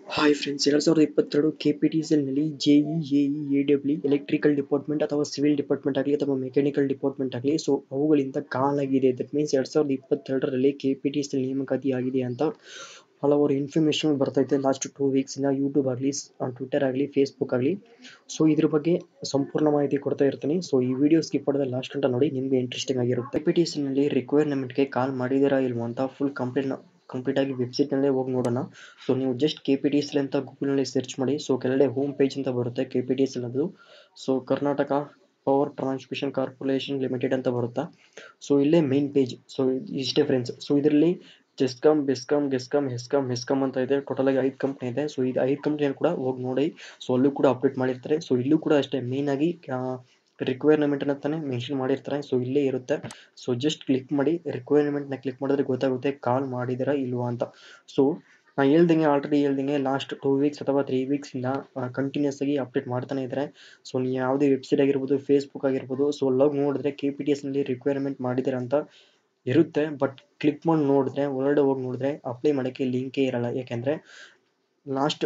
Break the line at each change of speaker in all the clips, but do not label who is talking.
hi friends ಎರಡು ಸಾವಿರದ ಇಪ್ಪತ್ತೆರಡು ಕೆ ಪಿ ಟಿ ಸಿ ಎಲ್ನಲ್ಲಿ J E A E A W electrical department ಅಥವಾ ಸಿವಿಲ್ ಡಿಪಾರ್ಟ್ಮೆಂಟ್ ಆಗಲಿ ಅಥವಾ ಮೆಕ್ಯಾನಿಕಲ್ ಡಿಪಾರ್ಟ್ಮೆಂಟ್ ಆಗಲಿ ಸೊ ಅವುಗಳಿಂದ ಕಾಲಾಗಿದೆ ದಟ್ ಮೀನ್ಸ್ ಎರಡು ಸಾವಿರದ ಇಪ್ಪತ್ತೆರಡರಲ್ಲಿ K P T C L ನೇಮಕಾತಿ ಆಗಿದೆ ಅಂತ ಹಲವಾರು ಇನ್ಫಾರ್ಮೇಷನ್ ಬರ್ತೈತೆ ಲಾಸ್ಟ್ ಟೂ ವೀಕ್ಸಿಂದ ಯೂಟ್ಯೂಬ್ ಆಗಲಿ ಟ್ವಿಟರ್ ಆಗಲಿ ಫೇಸ್ಬುಕ್ ಆಗಲಿ ಸೊ ಇದ್ರ ಬಗ್ಗೆ ಸಂಪೂರ್ಣ ಮಾಹಿತಿ ಕೊಡ್ತಾ ಇರ್ತೀನಿ ಸೊ ಈ ವಿಡಿಯೋ ಸ್ಕಿಪ್ ಮಾಡಿದ್ರೆ ಲಾಸ್ಟ್ ಗಂಟ ನೋಡಿ ನಿಮಗೆ ಇಂಟ್ರೆಸ್ಟಿಂಗ್ ಆಗಿರುತ್ತೆ ಕೆ ಪಿ ಟಿ ಸಿ ಎಲ್ನಲ್ಲಿ ರಿಕ್ವೈರ್ಮೆಂಟ್ಗೆ ಕಾಲ್ ಮಾಡಿದ್ದೀರಾ ಇಲ್ವಾ ಅಂತ ಫುಲ್ ಕಂಪ್ಲೀಟ್ ಕಂಪ್ಲೀಟ್ ಆಗಿ ವೆಬ್ಸೈಟ್ನಲ್ಲೇ ಹೋಗಿ ನೋಡೋಣ ಸೊ ನೀವು just K P T S L ಅಂತ ಗೂಗಲ್ನಲ್ಲಿ ಸರ್ಚ್ ಮಾಡಿ ಸೊ ಕೆಳಗಡೆ ಹೋಮ್ ಪೇಜ್ ಅಂತ ಬರುತ್ತೆ K P T S L ಅದು so Karnataka Power Transmission Corporation Limited ಅಂತ ಬರುತ್ತಾ ಸೊ ಇಲ್ಲೇ ಮೇನ್ ಪೇಜ್ ಸೊ ಇಷ್ಟೇ ಫ್ರೆಂಡ್ಸ್ ಸೊ ಇದರಲ್ಲಿ ಜೆಸ್ಕಾಮ್ ಬೆಸ್ಕಾಮ್ ಗೆಸ್ಕಾಮ್ ಹೆಸ್ಕಾಮ್ ಹೆಸ್ಕಾಮ್ ಅಂತ ಇದೆ ಟೋಟಲ್ ಆಗಿ ಐದು ಕಂಪ್ನಿ ಇದೆ ಸೊ ಇದು ಐದು ಕಂಪ್ನಿಯನ್ನು ಕೂಡ ಹೋಗಿ ನೋಡಿ ಸೊ ಅಲ್ಲೂ ಕೂಡ ಅಪ್ಡೇಟ್ ಮಾಡಿರ್ತಾರೆ ಸೊ ಇಲ್ಲೂ ಕೂಡ ಅಷ್ಟೇ ಮೇನ್ ಆಗಿ ರಿಕ್ವೈರ್ಮೆಂಟ್ ಅಂತಾನೆ ಮೆನ್ಷನ್ ಮಾಡಿರ್ತಾರೆ ಸೊ ಇಲ್ಲೇ ಇರುತ್ತೆ ಸೊ ಜಸ್ಟ್ ಕ್ಲಿಕ್ ಮಾಡಿ ರಿಕ್ವೈರ್ಮೆಂಟ್ನ ಕ್ಲಿಕ್ ಮಾಡಿದ್ರೆ ಗೊತ್ತಾಗುತ್ತೆ ಕಾಲ್ ಮಾಡಿದಿರಾ ಇಲ್ವಾ ಅಂತ ಸೊ ನಾ ಹೇಳ್ದಂಗೆ ಆಲ್ರೆಡಿ ಹೇಳ್ದಂಗೆ ಲಾಸ್ಟ್ ಟೂ ವೀಕ್ಸ್ ಅಥವಾ ತ್ರೀ ವೀಕ್ಸಿಂದ ಕಂಟಿನ್ಯೂಸ್ ಆಗಿ ಅಪ್ಡೇಟ್ ಮಾಡ್ತಾನೆ ಇದ್ದಾರೆ ಸೊ ನೀವು ಯಾವುದೇ ವೆಬ್ಸೈಟ್ ಆಗಿರ್ಬೋದು ಫೇಸ್ಬುಕ್ ಆಗಿರ್ಬೋದು ಸೊ ಲವ್ ನೋಡಿದ್ರೆ ಕೆ ಪಿ ಟಿ ಎಸ್ನಲ್ಲಿ ರಿಕ್ವೈರ್ಮೆಂಟ್ ಮಾಡಿದ್ದೀರಾ ಅಂತ ಇರುತ್ತೆ ಬಟ್ ಕ್ಲಿಕ್ ಮಾಡಿ ನೋಡಿದ್ರೆ ಒಳಗಡೆ ಹೋಗಿ ನೋಡಿದ್ರೆ ಅಪ್ಲೈ ಮಾಡೋಕ್ಕೆ ಲಿಂಕೇ ಇರಲ್ಲ ಯಾಕೆಂದರೆ ಲಾಸ್ಟ್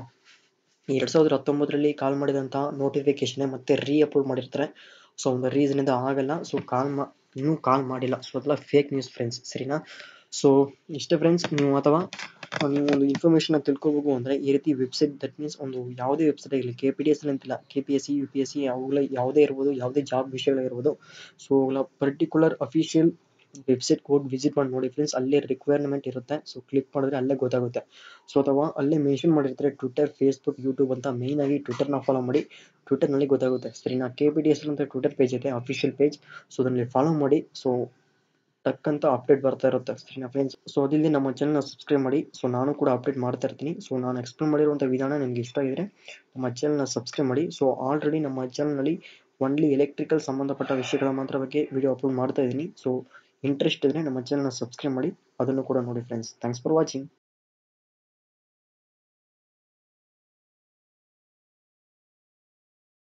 ಎರಡು ಸಾವಿರದ ಹತ್ತೊಂಬತ್ತರಲ್ಲಿ ಕಾಲ್ ಮಾಡಿದಂಥ ನೋಟಿಫಿಕೇಶನ್ ಮತ್ತೆ ರೀ ಅಪ್ಲೋಡ್ ಮಾಡಿರ್ತಾರೆ ಸೊ ಒಂದು ರೀಸನಿಂದ ಆಗಲ್ಲ ಸೊ ಕಾಲ್ ಮಾ ಇನ್ನೂ ಕಾಲ್ ಮಾಡಿಲ್ಲ ಸೊ ಅದೆಲ್ಲ ಫೇಕ್ ನ್ಯೂಸ್ ಫ್ರೆಂಡ್ಸ್ ಸರಿನಾ ಸೊ ಇಷ್ಟೇ ಫ್ರೆಂಡ್ಸ್ ನೀವು ಅಥವಾ ನೀವು ಒಂದು ಇನ್ಫಾರ್ಮೇಷನ್ ತಿಳ್ಕೊಬೇಕು ಅಂದರೆ ಈ ರೀತಿ ವೆಬ್ಸೈಟ್ ದಟ್ ಮೀನ್ಸ್ ಒಂದು ಯಾವುದೇ ವೆಬ್ಸೈಟ್ ಆಗಿರಲಿ ಕೆ ಪಿ ಟಿ ಎಸ್ ಅಂತಿಲ್ಲ K P S C U P S C ಅವುಗಳ ಯಾವುದೇ ಇರ್ಬೋದು ಯಾವುದೇ ಜಾಬ್ ವಿಷಯಗಳಿರ್ಬೋದು ಸೊ ಅವುಗಳ ಪರ್ಟಿಕ್ಯುಲರ್ ಅಫಿಷಿಯಲ್ ವೆಬ್ಸೈಟ್ ಹೋಗಿ ವಿಸಿಟ್ ಮಾಡಿ ನೋಡಿ ಫ್ರೆಂಡ್ಸ್ ಅಲ್ಲೇ ರಿಕ್ವೈರ್ಮೆಂಟ್ ಇರುತ್ತೆ ಸೊ ಕ್ಲಿಕ್ ಮಾಡಿದ್ರೆ ಅಲ್ಲೇ ಗೊತ್ತಾಗುತ್ತೆ ಸೊ ಅಥವಾ ಅಲ್ಲೇ ಮೆನ್ಷನ್ ಮಾಡಿರ್ತಾರೆ ಟ್ವಿಟರ್ ಫೇಸ್ಬುಕ್ ಯೂಟ್ಯೂಬ್ ಅಂತ ಮೇಯ್ನ್ ಆಗಿ ಟ್ವಿಟರ್ನ ಫಾಲೋ ಮಾಡಿ ಟ್ವಿಟರ್ನಲ್ಲಿ ಗೊತ್ತಾಗುತ್ತೆ ಸರಿನಾ ಕೆ ಪಿ ಟಿ ಎಸ್ ಅಂತ ಟ್ವಿಟರ್ ಪೇಜ್ ಇದೆ ಅಫಿಷಿಯಲ್ ಪೇಜ್ ಸೊ ಅದರಲ್ಲಿ ಫಾಲೋ ಮಾಡಿ ಸೊ ಟಕ್ ಅಂತ ಅಪ್ಡೇಟ್ ಬರ್ತಾ ಇರುತ್ತೆ ಸರಿನಾ ಫ್ರೆಂಡ್ಸ್ ಸೊ ಅದಿಲ್ಲದೆ ನಮ್ಮ ಚಾನಲ್ನ ಸಬ್ಸ್ಕ್ರೈಬ್ ಮಾಡಿ ಸೊ ನಾನು ಕೂಡ ಅಪ್ಡೇಟ್ ಮಾಡ್ತಾ ಇರ್ತೀನಿ ಸೊ ನಾನು ಎಕ್ಸ್ಪ್ಲೇನ್ ಮಾಡಿರುವಂಥ ವಿಧಾನ ನಿಮಗೆ ಇಷ್ಟ ಆಗಿದ್ರೆ ನಮ್ಮ ಚಾನಲ್ನ ಸಬ್ಸ್ಕ್ರೈಬ್ ಮಾಡಿ ಸೊ ಆಲ್ರೆಡಿ ನಮ್ಮ ಚಾನಲ್ನಲ್ಲಿ ಒನ್ಲಿ ಎಲೆಕ್ಟ್ರಿಕಲ್ ಸಂಬಂಧಪಟ್ಟ ವಿಷಯಗಳ ಮಾತ್ರ ಬಗ್ಗೆ ವಿಡಿಯೋ ಅಪ್ಲೋಡ್ ಮಾಡ್ತಾ ಇದ್ದೀನಿ ಸೊ ಇಂಟ್ರೆಸ್ಟ್ ಇದ್ದರೆ ನಮ್ಮ ಚಾನಲ್ನ ಸಬ್ಸ್ಕ್ರೈಬ್ ಮಾಡಿ ಅದನ್ನು ಕೂಡ ನೋಡಿ ಫ್ರೆಂಡ್ಸ್ ಥ್ಯಾಂಕ್ಸ್ ಫಾರ್ ವಾಚಿಂಗ್